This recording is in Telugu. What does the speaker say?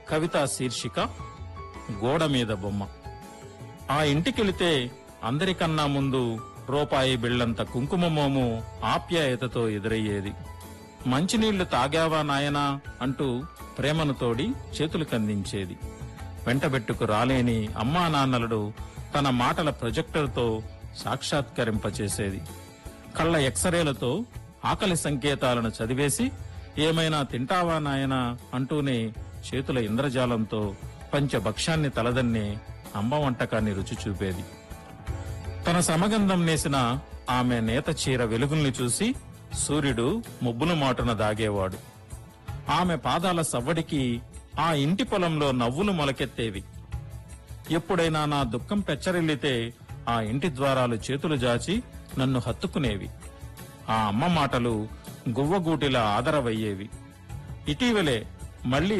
కవితా శీర్షిక గోడ మీద బొమ్మ ఆ ఇంటికెళితే అందరికన్నా ముందు రూపాయి బిళ్ళంత కుంకుమ మోము ఆప్యాయతతో ఎదురయ్యేది మంచినీళ్లు తాగావా నాయనా అంటూ ప్రేమను తోడి చేతులు కందించేది వెంటబెట్టుకు రాలేని అమ్మా నాన్నలుడు తన మాటల ప్రొజెక్టర్తో సాక్షాత్కరింపచేసేది కళ్ళ ఎక్సరేలతో ఆకలి సంకేతాలను చదివేసి ఏమైనా తింటావా నాయనా అంటూనే చేతుల ఇంద్రజాలంతో పంచభక్ష్యాన్ని తలదన్నే అమ్మ వంటకాన్ని రుచి చూపేది తన సమగంధం నేసిన ఆమె నేత చీర వెలుగుల్ని చూసి సూర్యుడు ముబ్బుల మాటున దాగేవాడు ఆమె పాదాల సవ్వడికి ఆ ఇంటి పొలంలో నవ్వులు మొలకెత్తేవి ఎప్పుడైనా నా దుఃఖం పెచ్చరిల్లితే ఆ ఇంటి ద్వారాలు చేతులు జాచి నన్ను హత్తుకునేవి ఆ అమ్మ మాటలు గువ్వగూటిలా ఆదరవయ్యేవి ఇటీవలే మళ్లీ